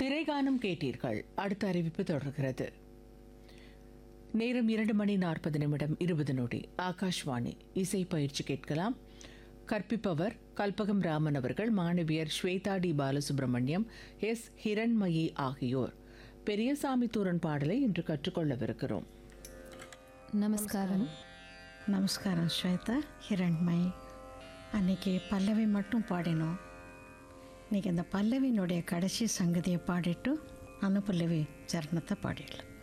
திரைகானம் கேட்டீர்கள் அடுத்த அறிவிப்பு தொடர்கிறது நேரம் இரண்டு மணி நாற்பது நிமிடம் இருபது நொடி ஆகாஷ்வாணி இசை பயிற்சி கேட்கலாம் கற்பிப்பவர் கல்பகம் ராமன் அவர்கள் மாணவியர் ஸ்வேதா டி பாலசுப்ரமணியம் எஸ் ஹிரண்மயி ஆகியோர் பெரியசாமி தூரன் பாடலை இன்று கற்றுக்கொள்ளவிருக்கிறோம் நமஸ்காரம் நமஸ்காரம் ஸ்வேதா ஹிரண்மயி அன்னைக்கு பல்லவி மட்டும் பாடினோம் இன்னைக்கு அந்த பல்லவியினுடைய கடைசி சங்கதியை பாடிட்டு அனுபல்லவி சரணத்தை பாடிடலாம்